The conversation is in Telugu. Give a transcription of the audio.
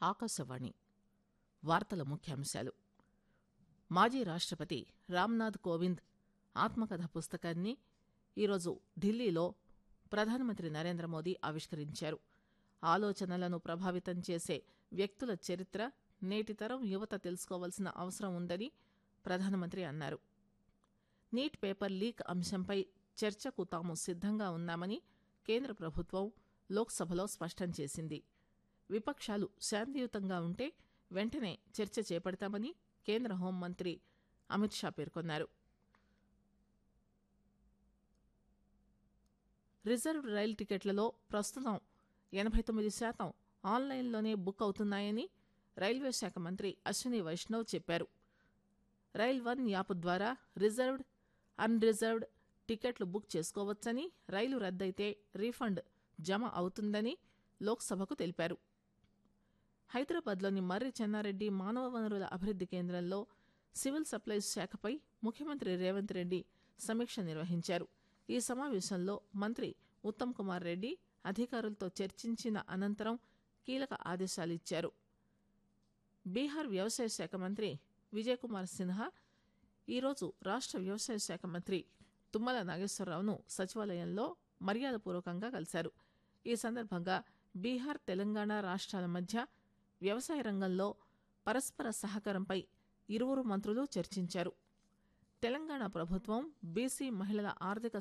ఆకాశవాణి వార్తల ముఖ్యాంశాలు మాజీ రాష్టపతి రామ్నాథ్ కోవింద్ ఆత్మకథ పుస్తకాన్ని ఈరోజు ఢిల్లీలో ప్రధానమంత్రి నరేంద్ర మోదీ ఆవిష్కరించారు ఆలోచనలను ప్రభావితం చేసే వ్యక్తుల చరిత్ర నేటి తరం యువత తెలుసుకోవాల్సిన అవసరం ఉందని ప్రధానమంత్రి అన్నారు నీట్ పేపర్ లీక్ అంశంపై చర్చకు తాము సిద్దంగా ఉన్నామని కేంద్ర ప్రభుత్వం లోక్సభలో స్పష్టం చేసింది విపక్షాలు శాంతియుతంగా ఉంటే వెంటనే చర్చ చేపడతామని కేంద్ర హోంమంత్రి అమిత్ షా పేర్కొన్నారు రిజర్వ్ రైలు టికెట్లలో ప్రస్తుతం ఎనబై తొమ్మిది శాతం ఆన్లైన్లోనే బుక్ అవుతున్నాయని రైల్వే శాఖ మంత్రి అశ్విని వైష్ణవ్ చెప్పారు రైల్ వన్ యాప్ ద్వారా రిజర్వ్డ్ అన్ రిజర్వ్డ్ టికెట్లు బుక్ చేసుకోవచ్చని రైలు రద్దయితే రీఫండ్ జమ అవుతుందని లోక్సభకు తెలిపారు హైదరాబాద్లోని మర్రి చెన్నారెడ్డి మానవ వనరుల అభివృద్ది కేంద్రంలో సివిల్ సప్లైస్ శాఖపై ముఖ్యమంత్రి రేవంత్ రెడ్డి సమీక్ష నిర్వహించారు ఈ సమావేశంలో మంత్రి ఉత్తమ్ కుమార్ రెడ్డి అధికారులతో చర్చించిన అనంతరం కీలక ఆదేశాలిచ్చారు బీహార్ వ్యవసాయ శాఖ మంత్రి విజయ్ కుమార్ సిన్హా ఈరోజు రాష్ట వ్యవసాయ శాఖ మంత్రి తుమ్మల నాగేశ్వరరావును సచివాలయంలో మర్యాదపూర్వకంగా కలిశారు ఈ సందర్భంగా బీహార్ తెలంగాణ రాష్ట్రాల మధ్య వ్యవసాయ రంగంలో పరస్పర సహకారంపై ఇరువురు మంత్రులు చర్చించారు తెలంగాణ ప్రభుత్వం బీసీ మహిళల ఆర్థిక